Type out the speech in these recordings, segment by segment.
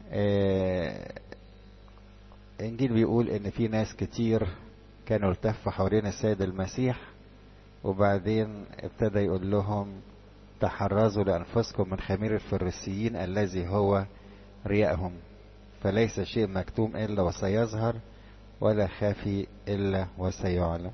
آه الإنجيل بيقول إن في ناس كتير كانوا التفوا حوالين السيد المسيح وبعدين ابتدى يقول لهم تحرزوا لأنفسكم من خمير الفريسيين الذي هو رياءهم فليس شيء مكتوم إلا وسيظهر ولا خافي إلا وسيعلم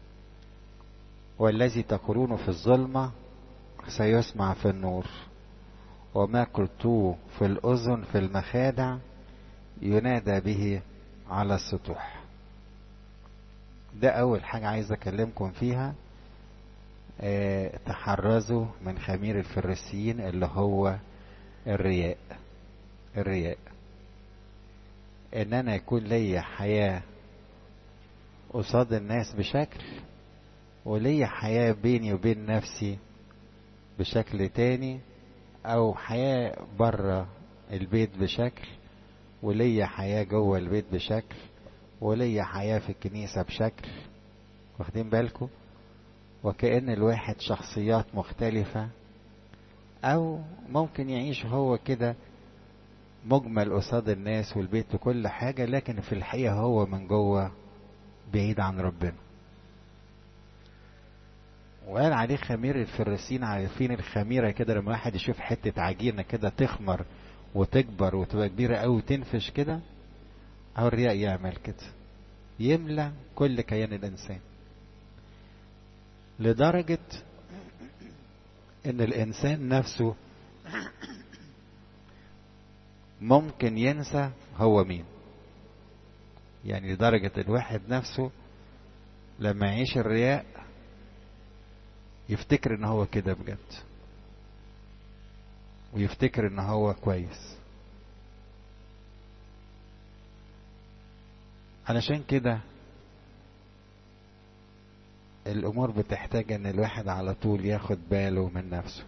والذي تقولون في الظلمة سيسمع في النور وما قلتوه في الأذن في المخادع ينادى به على السطوح ده أول حاجة عايز أكلمكم فيها اه تحرزوا من خمير الفريسيين اللي هو الرياء الرياء ان انا يكون ليا حياة قصاد الناس بشكل وليا حياة بيني وبين نفسي بشكل تاني او حياة بره البيت بشكل وليا حياة جوه البيت بشكل وليا حياة في الكنيسة بشكل واخدين بالكم وكأن الواحد شخصيات مختلفة او ممكن يعيش هو كده مجمل قصاد الناس والبيت وكل حاجة لكن في الحقيقة هو من جوه بعيد عن ربنا وقال عليه خمير الفريسين عارفين الخميرة كده لما واحد يشوف حتة عجينة كده تخمر وتكبر وتبقى كبيرة أوي وتنفش كده أو الرياء يعمل كده يملى كل كيان الإنسان لدرجة إن الإنسان نفسه ممكن ينسى هو مين يعني لدرجة الواحد نفسه لما يعيش الرياء يفتكر ان هو كده بجد ويفتكر ان هو كويس علشان كده الامور بتحتاج ان الواحد على طول ياخد باله من نفسه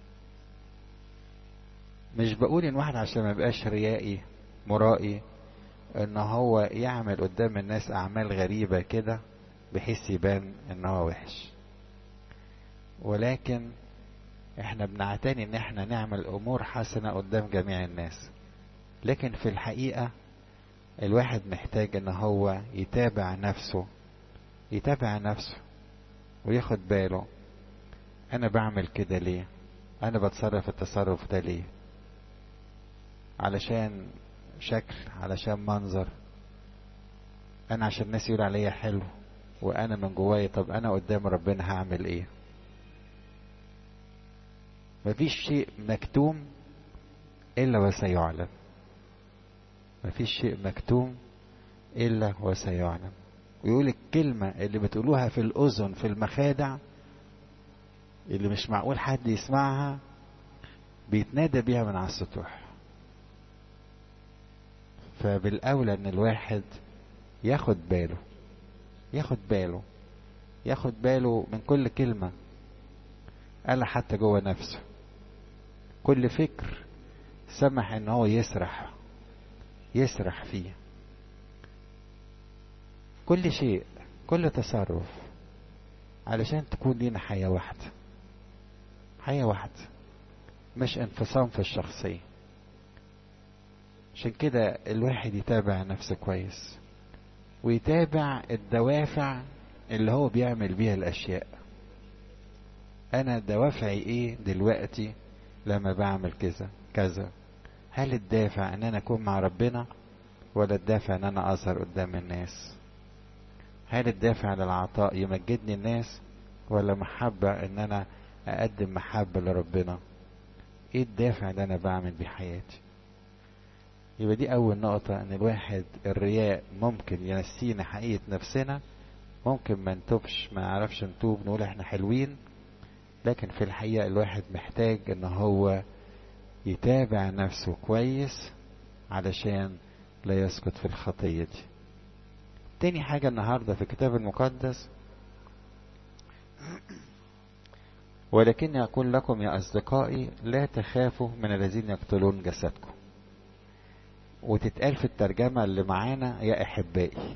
مش بقول ان واحد عشان ما يبقاش ريائي مرائي ان هو يعمل قدام الناس اعمال غريبة كده بحيث يبان ان هو وحش ولكن احنا بنعتني ان احنا نعمل امور حسنة قدام جميع الناس لكن في الحقيقة الواحد محتاج ان هو يتابع نفسه يتابع نفسه وياخد باله انا بعمل كده ليه انا بتصرف التصرف ده ليه علشان شكل علشان منظر انا عشان الناس يقول عليا حلو وانا من جوايا طب انا قدام ربنا هعمل ايه مفيش شيء مكتوم الا وسيعلم مفيش شيء مكتوم الا وسيعلم ويقول الكلمة اللي بتقولوها في الأذن في المخادع اللي مش معقول حد يسمعها بيتنادى بيها من على السطوح فبالأولى إن الواحد ياخد باله ياخد باله ياخد باله من كل كلمة قالها حتى جوه نفسه كل فكر سمح إن هو يسرح يسرح فيه كل شيء كل تصرف علشان تكون لينا حياة واحدة حياة واحدة مش انفصام في الشخصية عشان كده الواحد يتابع نفسه كويس ويتابع الدوافع اللي هو بيعمل بيها الأشياء أنا دوافعي إيه دلوقتي لما بعمل كذا كذا هل الدافع إن أنا أكون مع ربنا ولا الدافع إن أنا أظهر قدام الناس هل الدافع للعطاء يمجدني الناس ولا محبة ان انا اقدم محبة لربنا ايه الدافع اللي انا بعمل بيه حياتي يبقى دي اول نقطة ان الواحد الرياء ممكن ينسينا حقيقة نفسنا ممكن ما نتوبش ما نعرفش نتوب نقول احنا حلوين لكن في الحقيقة الواحد محتاج ان هو يتابع نفسه كويس علشان لا يسقط في الخطية دي تاني حاجة النهاردة في الكتاب المقدس ولكني أقول لكم يا أصدقائي لا تخافوا من الذين يقتلون جسدكم وتتقال في الترجمة اللي معانا يا أحبائي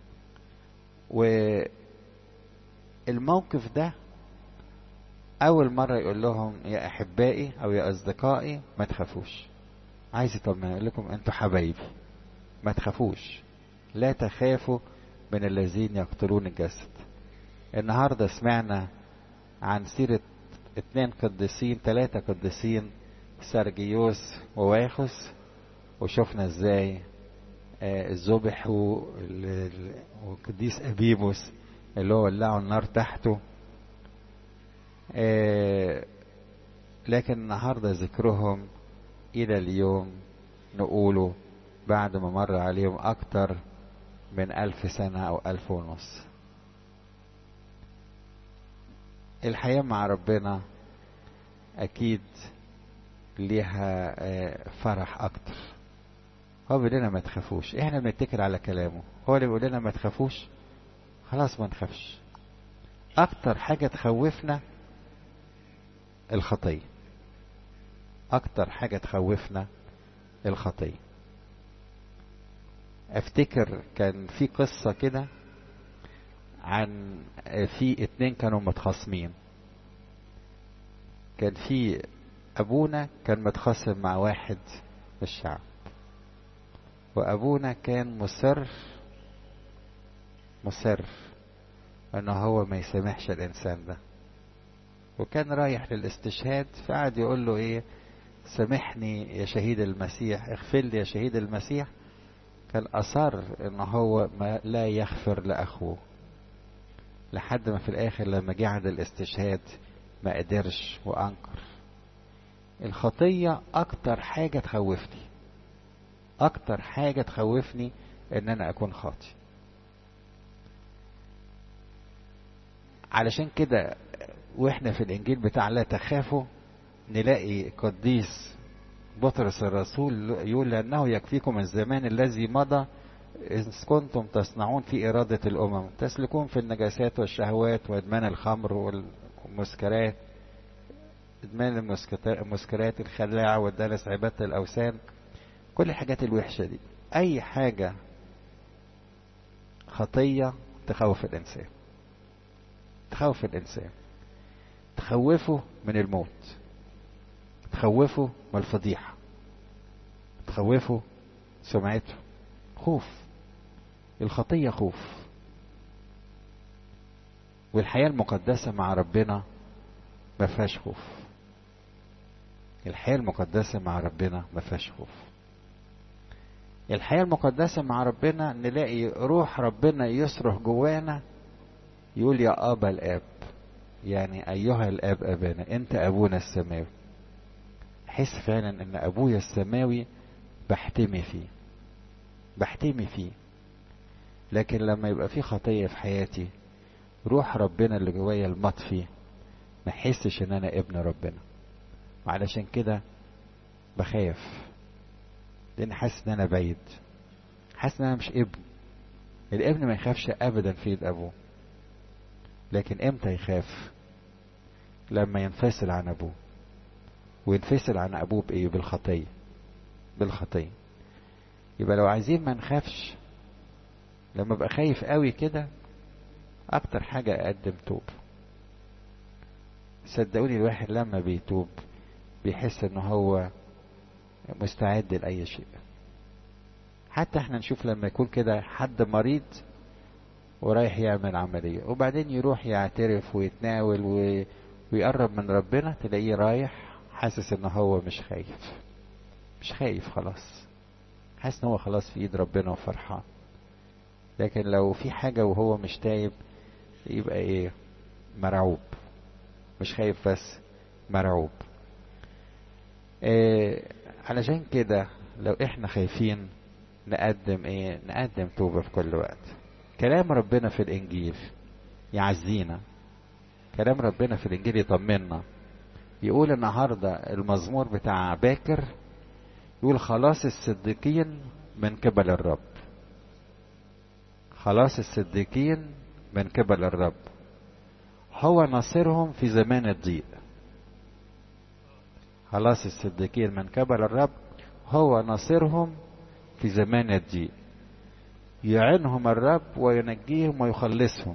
والموقف ده أول مرة يقول لهم يا أحبائي أو يا أصدقائي ما تخافوش عايز يطمن يقول لكم انتوا حبايبي ما تخافوش لا تخافوا من الذين يقتلون الجسد النهارده سمعنا عن سيرة اتنين قديسين تلاتة قديسين سرجيوس وواخس وشفنا ازاي آه ذبحوا والقديس ابيبوس اللي هو ولعوا النار تحته آه لكن النهارده ذكرهم الى اليوم نقوله بعد ما مر عليهم اكتر من الف سنة او الف ونص الحياة مع ربنا اكيد ليها فرح اكتر هو بيقول لنا ما تخافوش احنا بنتكل على كلامه هو اللي بيقول لنا ما تخافوش خلاص ما نخافش اكتر حاجة تخوفنا الخطية اكتر حاجة تخوفنا الخطية افتكر كان في قصة كده عن في اتنين كانوا متخاصمين كان في ابونا كان متخاصم مع واحد في الشعب وابونا كان مصر مصر ان هو ما يسامحش الانسان ده وكان رايح للاستشهاد فقعد يقول له ايه سامحني يا شهيد المسيح اغفر لي يا شهيد المسيح كان اصر ان هو ما لا يغفر لاخوه لحد ما في الاخر لما جه عند الاستشهاد ما قدرش وانكر الخطية اكتر حاجة تخوفني اكتر حاجة تخوفني ان انا اكون خاطي علشان كده واحنا في الانجيل بتاع لا تخافوا نلاقي قديس بطرس الرسول يقول لأنه يكفيكم الزمان الذي مضى إذ كنتم تصنعون في إرادة الأمم تسلكون في النجاسات والشهوات وإدمان الخمر والمسكرات إدمان المسكرات الخلاعة والدنس عبادة الأوثان كل الحاجات الوحشة دي أي حاجة خطية تخوف الإنسان تخوف الإنسان تخوفه من الموت تخوفه من الفضيحة تخوفه سمعته خوف الخطية خوف والحياة المقدسة مع ربنا ما فيهاش خوف الحياة المقدسة مع ربنا ما فيهاش خوف الحياة المقدسة مع ربنا نلاقي روح ربنا يصرخ جوانا يقول يا أبا الآب يعني أيها الآب أبانا أنت أبونا السماوي أحس فعلا إن أبويا السماوي بحتمي فيه بحتمي فيه لكن لما يبقى في خطية في حياتي روح ربنا اللي جوايا المطفي ما احسش ان انا ابن ربنا وعلشان كده بخاف لان حاسس ان انا بعيد حاسس ان انا مش ابن الابن ما يخافش ابدا في ايد ابوه لكن امتى يخاف لما ينفصل عن ابوه وينفصل عن ابوه بايه بالخطيه بالخطيه يبقى لو عايزين ما نخافش لما ابقى خايف قوي كده اكتر حاجه اقدم توب صدقوني الواحد لما بيتوب بيحس ان هو مستعد لاي شيء حتى احنا نشوف لما يكون كده حد مريض ورايح يعمل عملية وبعدين يروح يعترف ويتناول و... ويقرب من ربنا تلاقيه رايح حاسس ان هو مش خايف مش خايف خلاص حاسس ان هو خلاص في ايد ربنا وفرحان لكن لو في حاجة وهو مش تايب يبقى ايه مرعوب مش خايف بس مرعوب إيه علشان كده لو احنا خايفين نقدم ايه نقدم توبة في كل وقت كلام ربنا في الانجيل يعزينا كلام ربنا في الانجيل يطمنا يقول النهاردة المزمور بتاع باكر يقول خلاص الصديقين من قبل الرب خلاص الصديقين من قبل الرب هو ناصرهم في زمان الضيق خلاص الصديقين من قبل الرب هو ناصرهم في زمان الضيق يعينهم الرب وينجيهم ويخلصهم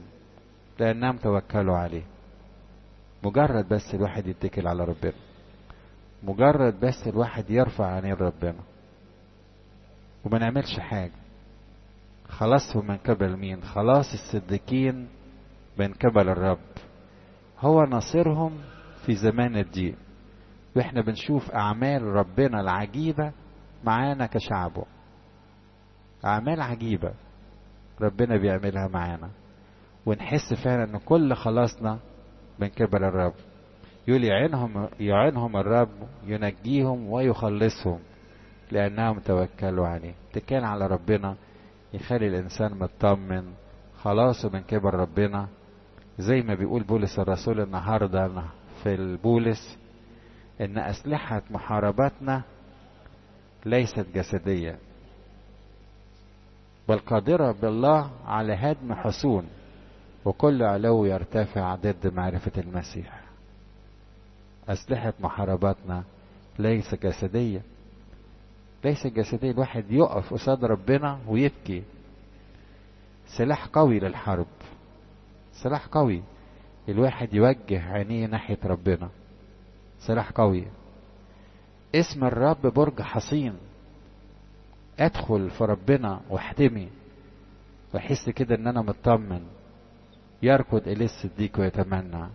لأنهم توكلوا عليه مجرد بس الواحد يتكل على ربنا مجرد بس الواحد يرفع عينين ربنا وما نعملش حاجة خلاصهم من قبل مين خلاص الصديقين من قبل الرب هو ناصرهم في زمان الضيق واحنا بنشوف اعمال ربنا العجيبة معانا كشعبه اعمال عجيبة ربنا بيعملها معانا ونحس فعلا ان كل خلاصنا من قبل الرب يقول يعينهم يعينهم الرب ينجيهم ويخلصهم لانهم توكلوا عليه اتكال على ربنا يخلي الانسان مطمن خلاصه من قبل ربنا زي ما بيقول بولس الرسول النهارده في البولس ان اسلحه محاربتنا ليست جسديه بل قادره بالله على هدم حصون وكل علو يرتفع ضد معرفه المسيح اسلحه محاربتنا ليس جسديه ليس جسدية الواحد يقف قصاد ربنا ويبكي سلاح قوي للحرب سلاح قوي الواحد يوجه عينيه ناحية ربنا سلاح قوي اسم الرب برج حصين ادخل في ربنا واحتمي واحس كده ان انا مطمن يركض اليه الصديق ويتمنى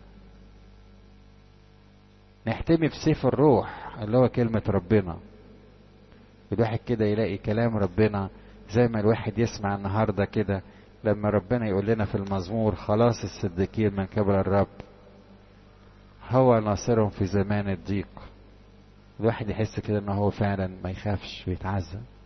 نحتمي بسيف الروح اللي هو كلمة ربنا الواحد كده يلاقي كلام ربنا زي ما الواحد يسمع النهارده كده لما ربنا يقول لنا في المزمور خلاص الصديقين من قبل الرب هو ناصرهم في زمان الضيق الواحد يحس كده ان هو فعلا ما يخافش ويتعزى